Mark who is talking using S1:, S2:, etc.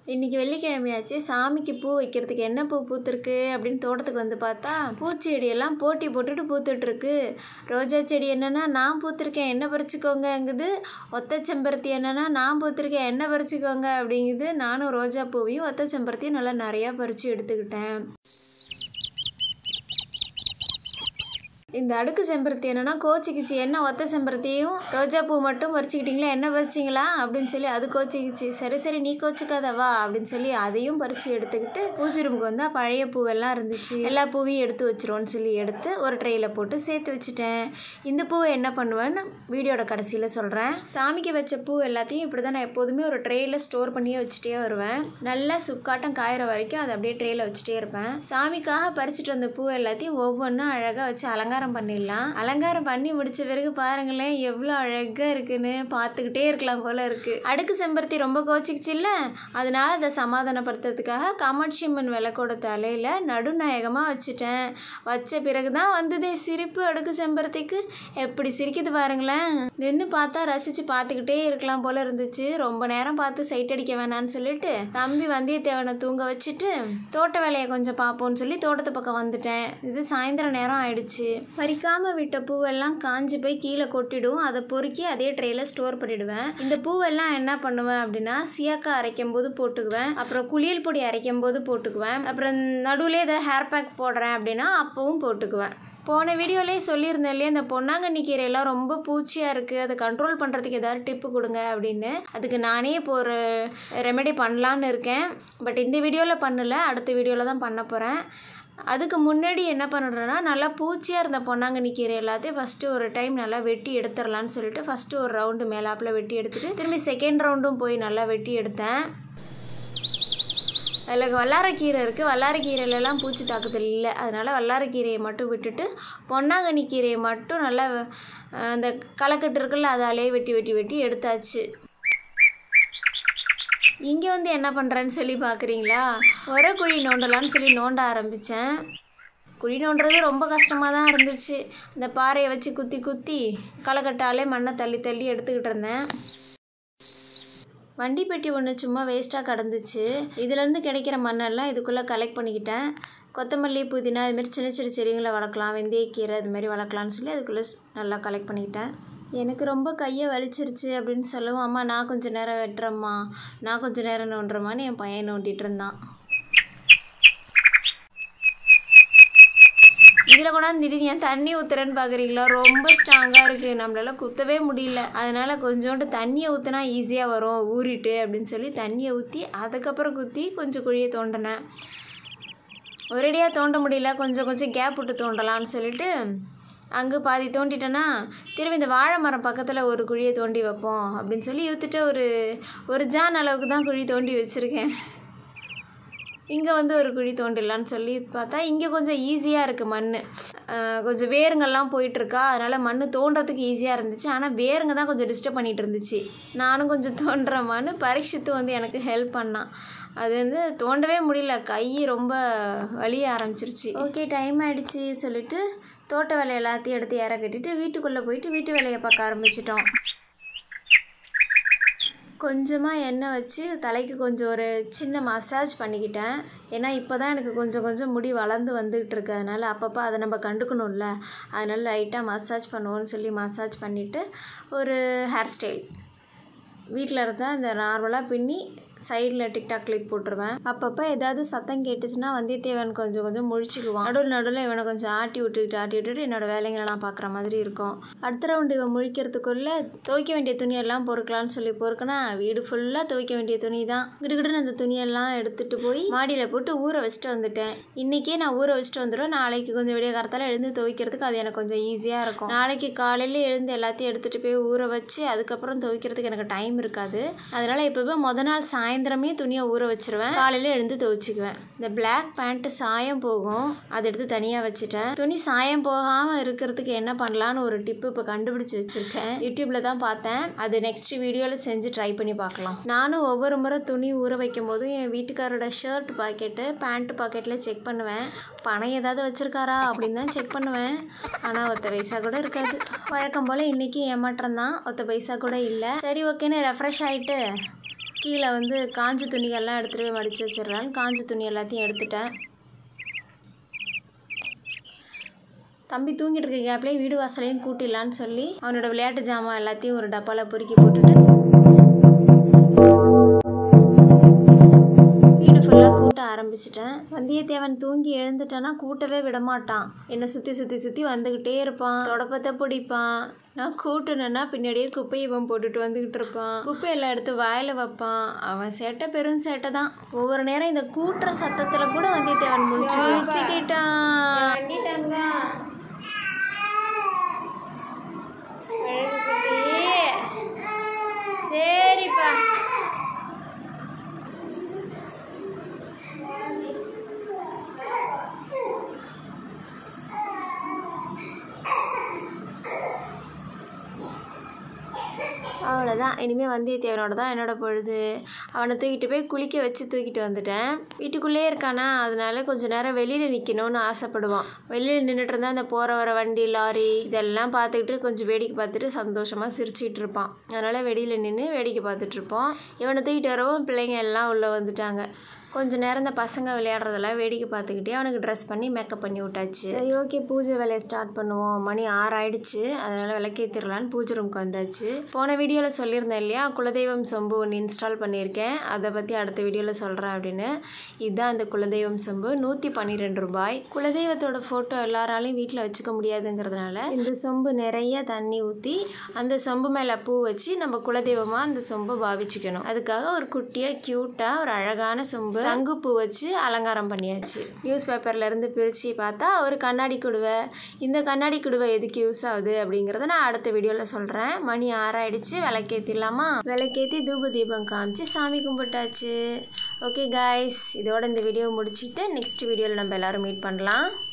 S1: இன்னைக்கு வெள்ளிக்கிழமையாச்சு சாமிக்கு பூ வைக்கிறதுக்கு என்ன பூ பூத்துருக்கு அப்படின்னு தோட்டத்துக்கு வந்து பார்த்தா பூச்செடியெல்லாம் போட்டி போட்டுட்டு பூத்துட்ருக்கு ரோஜா செடி என்னன்னா நான் பூத்திருக்கேன் என்ன பறிச்சுக்கோங்கங்குது ஒத்த செம்பருத்தி என்னன்னா நான் பூத்திருக்கேன் என்ன பறிச்சுக்கோங்க அப்படிங்குது நானும் ரோஜா பூவையும் ஒத்த செம்பருத்தியும் நல்லா நிறையா பறித்து எடுத்துக்கிட்டேன் இந்த அடுக்கு செம்பருத்தி என்னன்னா கோச்சிக்கிச்சு என்ன ஒத்த செம்பருத்தியும் ரோஜா பூ மட்டும் பறிச்சுக்கிட்டீங்களா என்ன பறிச்சிங்களா அப்படின்னு சொல்லி அது கோச்சிக்கிச்சு சரி சரி நீ கோச்சிக்காதவா அப்படின்னு சொல்லி அதையும் பறித்து எடுத்துக்கிட்டு பூஜை ரூமுக்கு வந்தால் பழைய பூவெல்லாம் இருந்துச்சு எல்லா பூவையும் எடுத்து வச்சிருவோன்னு சொல்லி எடுத்து ஒரு ட்ரெயில் போட்டு சேர்த்து வச்சுட்டேன் இந்த பூவை என்ன பண்ணுவேன்னு வீடியோட கடைசியில் சொல்கிறேன் சாமிக்கு வச்ச பூ எல்லாத்தையும் இப்படி தான் நான் எப்போதுமே ஒரு ட்ரெயில் ஸ்டோர் பண்ணியே வச்சுட்டே வருவேன் நல்லா சுக்காட்டம் காயிற வரைக்கும் அதை அப்படியே ட்ரெயில் வச்சுட்டே இருப்பேன் சாமிக்காக பறிச்சுட்டு வந்த பூ எல்லாத்தையும் ஒவ்வொன்றும் அழகாக வச்சு அலங்காரம் பண்ணிடலாம் அலங்காரம் பண்ணி முடிச்ச பிறகு பாருங்களேன் எவ்வளோ அழகாக இருக்குன்னு பார்த்துக்கிட்டே இருக்கலாம் போல இருக்கு அடுக்கு செம்பருத்தி ரொம்ப கோச்சிக்கிச்சுல்ல அதனால அதை சமாதானப்படுத்துறதுக்காக காமாட்சி அம்மன் விளக்கோட தலையில் நடுநாயகமாக வச்சுட்டேன் வச்ச பிறகு தான் வந்ததே சிரிப்பு அடுக்கு செம்பருத்திக்கு எப்படி சிரிக்குது பாருங்களேன் நின்று பார்த்தா ரசித்து பார்த்துக்கிட்டே இருக்கலாம் போல இருந்துச்சு ரொம்ப நேரம் பார்த்து சைட் அடிக்க வேணான்னு சொல்லிட்டு தம்பி வந்தியத்தேவனை தூங்க வச்சுட்டு தோட்ட வேலையை கொஞ்சம் பார்ப்போம்னு சொல்லி தோட்டத்து பக்கம் வந்துட்டேன் இது சாயந்தரம் நேரம் ஆயிடுச்சு பறிக்காமல் விட்ட பூவெல்லாம் காஞ்சி போய் கீழே கொட்டிடும் அதை பொறுக்கி அதே ட்ரேயில் ஸ்டோர் பண்ணிடுவேன் இந்த பூவெல்லாம் என்ன பண்ணுவேன் அப்படின்னா சியாக்கா அரைக்கும் போது போட்டுக்குவேன் அப்புறம் குளியல் பொடி அரைக்கும் போது போட்டுக்குவேன் அப்புறம் நடுவில் ஏதாவது ஹேர் பேக் போடுறேன் அப்படின்னா அப்பவும் போட்டுக்குவேன் போன வீடியோலேயே சொல்லியிருந்தேன் இல்லையா இந்த பொன்னாங்கண்ணி கீரையெல்லாம் ரொம்ப பூச்சியாக இருக்குது அதை கண்ட்ரோல் பண்ணுறதுக்கு ஏதாவது டிப்பு கொடுங்க அப்படின்னு அதுக்கு நானே இப்போ ஒரு ரெமெடி பண்ணலான்னு இருக்கேன் பட் இந்த வீடியோவில் பண்ணல அடுத்த வீடியோவில் தான் பண்ண போகிறேன் அதுக்கு முன்னாடி என்ன பண்ணுறேன்னா நல்லா பூச்சியாக இருந்த பொன்னாங்கண்ணி கீரை எல்லாத்தையும் ஃபஸ்ட்டு ஒரு டைம் நல்லா வெட்டி எடுத்துடலான்னு சொல்லிட்டு ஃபஸ்ட்டு ஒரு ரவுண்டு மேலாப்பில் வெட்டி எடுத்துட்டு திரும்பி செகண்ட் ரவுண்டும் போய் நல்லா வெட்டி எடுத்தேன் அதில் வல்லாரக்கீரை இருக்குது வல்லாரக்கீரையிலலாம் பூச்சி தாக்குதல் இல்லை அதனால் வல்லாரக்கீரையை மட்டும் விட்டுட்டு பொன்னாங்கண்ணி கீரையை மட்டும் நல்லா அஹ், அந்த களைக்கட்டு இருக்குல்ல அதாலே வெட்டி வெட்டி வெட்டி எடுத்தாச்சு இங்கே வந்து என்ன பண்ணுறேன்னு சொல்லி பார்க்குறீங்களா உர குழி நோண்டலான்னு சொல்லி நோண்ட ஆரம்பித்தேன் குழி நோண்டுறது ரொம்ப கஷ்டமாக தான் இருந்துச்சு இந்த பாறையை வச்சு குத்தி குத்தி களைக்கட்டாலே மண்ணை தள்ளி தள்ளி எடுத்துக்கிட்டு இருந்தேன் வண்டி பெட்டி ஒன்று சும்மா வேஸ்ட்டாக கிடந்துச்சு இதுலேருந்து கிடைக்கிற மண்ணெல்லாம் இதுக்குள்ளே கலெக்ட் பண்ணிக்கிட்டேன் கொத்தமல்லி புதினா இதுமாரி சின்ன சின்ன செடிகளை வளர்க்கலாம் வெந்தயக்கீரை இது மாதிரி வளர்க்கலாம்னு சொல்லி அதுக்குள்ளே நல்லா கலெக்ட் பண்ணிக்கிட்டேன் எனக்கு ரொம்ப கையை வலிச்சிருச்சு அப்படின்னு சொல்லவும் அம்மா நான் கொஞ்சம் நேரம் வெட்டுறேம்மா நான் கொஞ்சம் நேரம் நோண்டுறேம்மான்னு என் பையன் நோண்டிட்டு இருந்தான் இதில் கொண்டாந்து திடீர்னு ஏன் தண்ணி ஊற்றுறேன்னு பார்க்குறீங்களா ரொம்ப ஸ்ட்ராங்காக இருக்குது நம்மளால குத்தவே முடியல அதனால் கொஞ்சோண்டு தண்ணியை ஊற்றினா ஈஸியாக வரும் ஊறிட்டு அப்படின்னு சொல்லி தண்ணியை ஊற்றி அதுக்கப்புறம் குத்தி கொஞ்சம் குழியை தோண்டினேன் ஒரேடியாக தோண்ட முடியல கொஞ்சம் கொஞ்சம் கேப் விட்டு தோண்டலாம்னு சொல்லிட்டு அங்கே பாதி தோண்டிட்டேன்னா திரும்பி இந்த வாழை மரம் பக்கத்தில் ஒரு குழியை தோண்டி வைப்போம் அப்படின்னு சொல்லி இழுத்துட்டு ஒரு ஒரு ஜான் அளவுக்கு தான் குழி தோண்டி வச்சுருக்கேன் இங்கே வந்து ஒரு குழி தோண்டிடலான்னு சொல்லி பார்த்தா இங்கே கொஞ்சம் ஈஸியாக இருக்குது மண் கொஞ்சம் வேருங்கெல்லாம் போயிட்டுருக்கா அதனால் மண் தோண்டுறதுக்கு ஈஸியாக இருந்துச்சு ஆனால் வேருங்க தான் கொஞ்சம் டிஸ்டர்ப் பண்ணிகிட்டு இருந்துச்சு நானும் கொஞ்சம் தோண்டுறமான்னு பரீட்சித்து வந்து எனக்கு ஹெல்ப் பண்ணான் அது வந்து தோண்டவே முடியல கை ரொம்ப வலிய ஆரம்பிச்சிருச்சு ஓகே டைம் ஆயிடுச்சு சொல்லிட்டு தோட்ட வேலை எல்லாத்தையும் எடுத்து இற கட்டிட்டு வீட்டுக்குள்ளே போயிட்டு வீட்டு வேலையை பார்க்க ஆரம்பிச்சிட்டோம் கொஞ்சமாக எண்ணெய் வச்சு தலைக்கு கொஞ்சம் ஒரு சின்ன மசாஜ் பண்ணிக்கிட்டேன் ஏன்னா இப்போ தான் எனக்கு கொஞ்சம் கொஞ்சம் முடி வளர்ந்து வந்துகிட்டு இருக்கு அதனால் அப்பப்போ அதை நம்ம கண்டுக்கணும்ல அதனால் லைட்டாக மசாஜ் பண்ணுவோன்னு சொல்லி மசாஜ் பண்ணிவிட்டு ஒரு ஹேர் ஸ்டைல் வீட்டில் இருந்தால் இந்த நார்மலாக பின்னி சைடில் டிக்டாக் கிளிப் போட்டுருவேன் அப்பப்போ ஏதாவது சத்தம் கேட்டுச்சுன்னா வந்தியத்தேவன் கொஞ்சம் கொஞ்சம் முழிச்சுக்குவான் நடுவில் நடுவில் இவனை கொஞ்சம் ஆட்டி விட்டுக்கிட்டு ஆட்டி விட்டுட்டு என்னோட வேலைங்களெல்லாம் பார்க்குற மாதிரி இருக்கும் அடுத்த ரவுண்டு இவன் முழிக்கிறதுக்குள்ளே துவைக்க வேண்டிய துணியெல்லாம் பொறுக்கலாம்னு சொல்லி பொறுக்கினா வீடு ஃபுல்லாக துவைக்க வேண்டிய துணி தான் கிடுகிடுன்னு அந்த துணியெல்லாம் எடுத்துகிட்டு போய் மாடியில் போட்டு ஊற வச்சுட்டு வந்துட்டேன் இன்றைக்கே நான் ஊற வச்சுட்டு வந்துடுவேன் நாளைக்கு கொஞ்சம் விடிய காலத்தால் எழுந்து துவைக்கிறதுக்கு அது எனக்கு கொஞ்சம் ஈஸியாக இருக்கும் நாளைக்கு காலையில் எழுந்து எல்லாத்தையும் எடுத்துகிட்டு போய் ஊற வச்சு அதுக்கப்புறம் துவைக்கிறதுக்கு எனக்கு டைம் இருக்காது அதனால் எப்போவுமே முத நாள் சாயந்தரமே துணியை ஊற வச்சிருவேன் காலையில் எழுந்து துவைச்சிக்குவேன் இந்த பிளாக் பேண்ட்டு சாயம் போகும் அதை எடுத்து தனியாக வச்சுட்டேன் துணி சாயம் போகாமல் இருக்கிறதுக்கு என்ன பண்ணலான்னு ஒரு டிப்பு இப்போ கண்டுபிடிச்சி வச்சுருக்கேன் யூடியூப்பில் தான் பார்த்தேன் அது நெக்ஸ்ட் வீடியோவில் செஞ்சு ட்ரை பண்ணி பார்க்கலாம் நானும் ஒவ்வொரு முறை துணி ஊற வைக்கும் போதும் என் வீட்டுக்காரோட ஷர்ட் பாக்கெட்டு பேண்ட் பாக்கெட்டில் செக் பண்ணுவேன் பணம் ஏதாவது வச்சுருக்காரா அப்படின்னு தான் செக் பண்ணுவேன் ஆனால் ஒத்த பைசா கூட இருக்காது வழக்கம் போல் இன்றைக்கி ஏமாற்றம் தான் ஒத்த பைசா கூட இல்லை சரி ஓகேன்னு ரெஃப்ரெஷ் ஆகிட்டு கீழே வந்து காஞ்ச துணிகள்லாம் எடுத்துகிட்டு போய் மடித்து வச்சிடுறான்னு காஞ்ச துணி எல்லாத்தையும் எடுத்துட்டேன் தம்பி தூங்கிட்டு இருக்க கேப்லேயே வீடு வாசலையும் கூட்டிடலான்னு சொல்லி அவனோட விளையாட்டு ஜாமான் எல்லாத்தையும் ஒரு டப்பாவில் பொறுக்கி போட்டுட்டு வீடு ஃபுல்லாக கூட்ட ஆரம்பிச்சிட்டேன் வந்தியத்தேவன் தூங்கி எழுந்துட்டானா கூட்டவே விட மாட்டான் என்னை சுற்றி சுற்றி சுற்றி வந்துக்கிட்டே இருப்பான் தொடப்பத்தை பிடிப்பான் நான் கூட்டணுன்னா பின்னாடியே குப்பையை இவன் போட்டுட்டு வந்துக்கிட்டு இருப்பான் குப்பையெல்லாம் எடுத்து வாயில் வைப்பான் அவன் சேட்டை பெரும் சேட்டை தான் ஒவ்வொரு நேரம் இந்த கூட்டுற சத்தத்தில் கூட வந்தியத்தேவன் முடிச்சு முடிச்சுக்கிட்டான் சரிப்பா அவ்வளோதான் இனிமேல் வந்தியத்தேவனோட தான் என்னோட பொழுது அவனை தூக்கிட்டு போய் குளிக்க வச்சு தூக்கிட்டு வந்துட்டேன் வீட்டுக்குள்ளேயே இருக்கானா அதனால கொஞ்ச நேரம் வெளியில் நிற்கணும்னு ஆசைப்படுவான் வெளியில் நின்றுட்டு இருந்தால் அந்த போகிற வர வண்டி லாரி இதெல்லாம் பார்த்துக்கிட்டு கொஞ்சம் வேடிக்கை பார்த்துட்டு சந்தோஷமாக சிரிச்சுக்கிட்டு இருப்பான் அதனால் வெளியில் நின்று வேடிக்கை பார்த்துட்டு இருப்போம் இவனை தூக்கிட்டு வரவும் பிள்ளைங்க எல்லாம் உள்ளே வந்துட்டாங்க கொஞ்ச நேரம் இந்த பசங்க விளையாடுறதெல்லாம் வேடிக்கை பார்த்துக்கிட்டே அவனுக்கு ட்ரெஸ் பண்ணி மேக்கப் பண்ணி விட்டாச்சு சரி ஓகே பூஜை வேலையை ஸ்டார்ட் பண்ணுவோம் மணி ஆறு ஆயிடுச்சு அதனால் விளக்கேற்றிடலான்னு பூஜை ரூம்க்கு வந்தாச்சு போன வீடியோவில் சொல்லியிருந்தேன் இல்லையா குலதெய்வம் சொம்பு ஒன்று இன்ஸ்டால் பண்ணியிருக்கேன் அதை பற்றி அடுத்த வீடியோவில் சொல்கிறேன் அப்படின்னு இதுதான் அந்த குலதெய்வம் சொம்பு நூற்றி பன்னிரெண்டு ரூபாய் குலதெய்வத்தோட ஃபோட்டோ எல்லாராலையும் வீட்டில் வச்சுக்க முடியாதுங்கிறதுனால இந்த சொம்பு நிறைய தண்ணி ஊற்றி அந்த சொம்பு மேலே பூ வச்சு நம்ம குலதெய்வமாக அந்த சொம்பை பாவிச்சுக்கணும் அதுக்காக ஒரு குட்டியாக க்யூட்டாக ஒரு அழகான சொம்பு சங்குப்பூ வச்சு அலங்காரம் பண்ணியாச்சு நியூஸ் பேப்பர்ல இருந்து பிரித்து பார்த்தா ஒரு கண்ணாடி குடுவை இந்த கண்ணாடி குடுவை எதுக்கு யூஸ் ஆகுது அப்படிங்கிறத நான் அடுத்த வீடியோவில் சொல்கிறேன் மணி ஆறாயிடுச்சு விளக்கேற்றிடலாமா விளக்கேற்றி தூப தீபம் காமிச்சு சாமி கும்பிட்டாச்சு ஓகே காய்ஸ் இதோட இந்த வீடியோ முடிச்சுட்டு நெக்ஸ்ட் வீடியோவில் நம்ம எல்லாரும் மீட் பண்ணலாம்